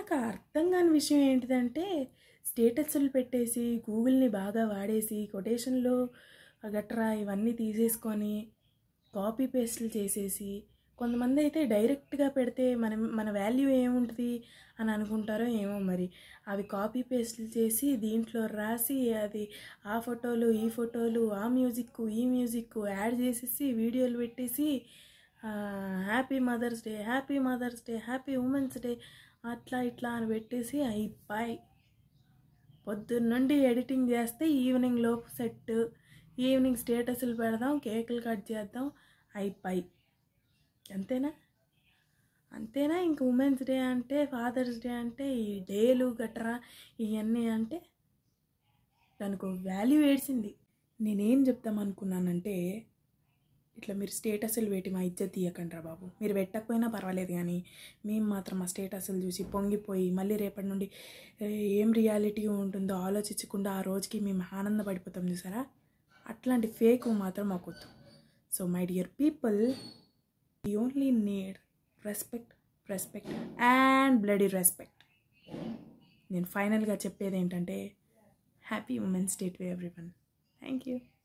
నాకు అర్థం కాని విషయం ఏంటిదంటే స్టేటస్లు పెట్టేసి గూగుల్ని బాగా వాడేసి కొటేషన్లో గట్రా ఇవన్నీ తీసేసుకొని కాపీ పేస్ట్లు చేసేసి కొంతమంది అయితే డైరెక్ట్గా పెడితే మన మన వాల్యూ ఏముంటుంది అని అనుకుంటారో ఏమో మరి అవి కాపీ పేస్ట్లు చేసి దీంట్లో రాసి అది ఆ ఫోటోలు ఈ ఫోటోలు ఆ మ్యూజిక్ ఈ మ్యూజిక్ యాడ్ చేసేసి వీడియోలు పెట్టేసి happy mother's day happy mother's day happy women's day అట్లా ఇట్లా అని పెట్టేసి అయిపోయి పొద్దున్న నుండి ఎడిటింగ్ చేస్తే ఈవినింగ్ లోపు సెట్ ఈవినింగ్ స్టేటస్లు పెడదాం కేకులు కట్ చేద్దాం అయిపోయి అంతేనా అంతేనా ఇంక ఉమెన్స్ డే అంటే ఫాదర్స్ డే అంటే ఈ డేలు గట్రా ఇవన్నీ అంటే దానికి వాల్యూ ఏడ్చింది నేనేం చెప్దాం అనుకున్నానంటే ఇట్లా మీరు స్టేటస్లు పెట్టి మా ఇజ్జత్ తీయకండి రా బాబు మీరు పెట్టకపోయినా పర్వాలేదు కానీ మేము మాత్రం మా స్టేటస్లు చూసి పొంగిపోయి మళ్ళీ రేపటి నుండి ఏ, ఏం రియాలిటీ ఉంటుందో ఆలోచించకుండా ఆ రోజుకి మేము ఆనందపడిపోతాం చూసారా అట్లాంటి ఫేక్ మాత్రం మాకొద్దు so my dear people you only need respect respect and bloody respect నేను ఫైనల్గా చెప్పేది ఏంటంటే happy women's day to everyone thank you